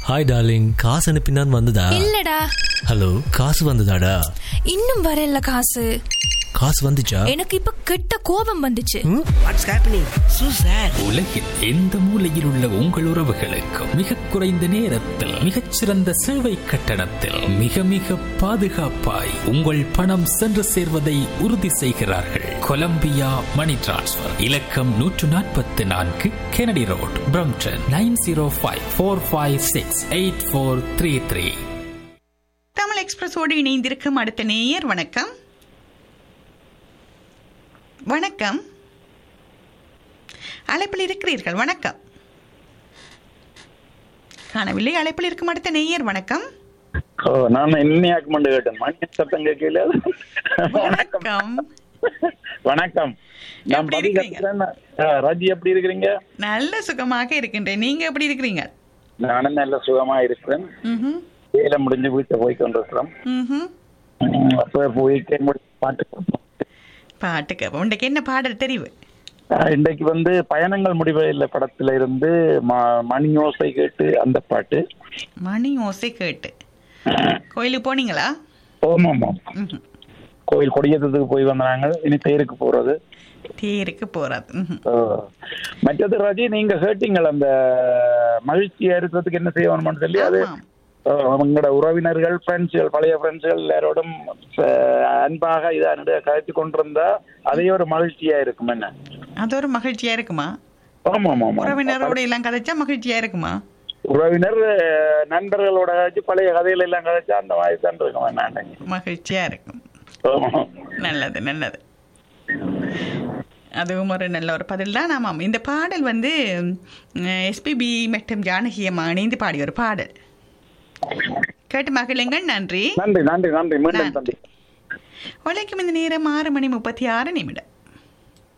Hi darling காசு அனுப்பினான் வந்ததா இல்லடா ஹலோ காசு வந்ததாடா இன்னும் வரல காசு காசு வந்துச்சா எனக்கு இப்ப கெட்ட கோபம் வந்துச்சு வாட்ஸ் ஹேப்பனிங் சூ சார் உலகில் எந்த மூலையில் உள்ள உங்கள் உறவுகளுக்கு மிக குறைந்த நேரத்தில் மிகச்சிறந்த சேவை கட்டணத்தில் மிக மிக பாதுகாப்பாய் உங்கள் பணம் சென்று சேர்வதை உறுதி செய்கிறார்கள் கொலம்பியா மணி டிரான்ஸ்ஃபர் இலக்கம் நூற்று நாற்பத்தி நான்கு Kennedy road Brampton nine zero five four five six eight four three three Tamil எக்ஸ்பிரஸோடு இணைந்திருக்கும் அடுத்த நேயர் வணக்கம் வணக்கம் அழைப்பில் இருக்கிறீர்கள் வணக்கம் காணவில்லை அழைப்பில் இருக்கும் அடுத்த நேயர் வணக்கம் ஓ நான் இன்னையாக்கு மண்டு கேட்டேன் மணி சத்தம் கேட்கல வணக்கம் வணக்கம் வணக்கம் நான் எப்படி பதில் இருக்கீங்க? கத்துறேன். ஆ, ராஜி எப்படி இருக்கிறீங்க நல்ல சுகமாக இருக்கின்றேன் நீங்க எப்படி இருக்கிறீங்க நானும் நல்ல சுகமா இருக்கிறேன் ம்ஹும், வேலை முடிஞ்சு வீட்டை போய் கொண்டிருக்கிறோம் ம்ஹும். ம், அப்ப போய் முடி பாட்டு கேட்போம். பாட்டு கேட்போம் இன்றைக்கு என்ன பாடல் தெரிவு ஆ, இன்றைக்கு வந்து பயணங்கள் முடிவே இல்லை படத்துல இருந்து ம- மணி ஓசை கேட்டு அந்த பாட்டு மணி ஓசை கேட்டு கோயிலுக்கு போனீங்களா ஓமாம் ம்ஹும். கோயில் கொடியேற்றத்துக்கு போய் வந்தாங்க இனி தேருக்கு போறது தேருக்கு போறது ம்ஹும். ஓ. மற்றது ராஜி நீங்க கேட்டீங்கள் அந்த மகிழ்ச்சியா இருக்கிறதுக்கு என்ன செய்யணும்னு சொல்லி அது ஆமாம். உங்களோட உறவினர்கள் ஃப்ரெண்ட்ஸ்கள் பழைய ஃப்ரெண்ட்ஸ்கள் எல்லாரோடும் அஹ், அன்பாக இதாக கழித்து கொண்டிருந்தா அதே ஒரு மகிழ்ச்சியா இருக்கும் என்ன அது ஒரு மகிழ்ச்சியா இருக்குமா ஆமா ஆமா ஆமா உறவினரோட எல்லாம் கதைச்சா மகிழ்ச்சியா இருக்குமா உறவினர் அஹ், நண்பர்களோட கழிச்சு பழைய கதையில எல்லாம் கழிச்சா அந்த மாதிரி தான் இருக்கும் என்ன மகிழ்ச்சியா இருக்கும் ஆமா நல்லது நல்லது அதுவும் ஒரு நல்ல ஒரு பதில் தான் ஆமாம் இந்த பாடல் வந்து எஸ்பிபி மற்றும் ஜானகி அம்மா இணைந்து பாடிய ஒரு பாடல் கேட்டு மகிழுங்கள் நன்றி நன்றி நன்றி நன்றி மீண்டும் நன்றி. தந்தி உழைக்கும் இந்த நேரம் ஆறு மணி முப்பத்தி ஆறு நிமிடம்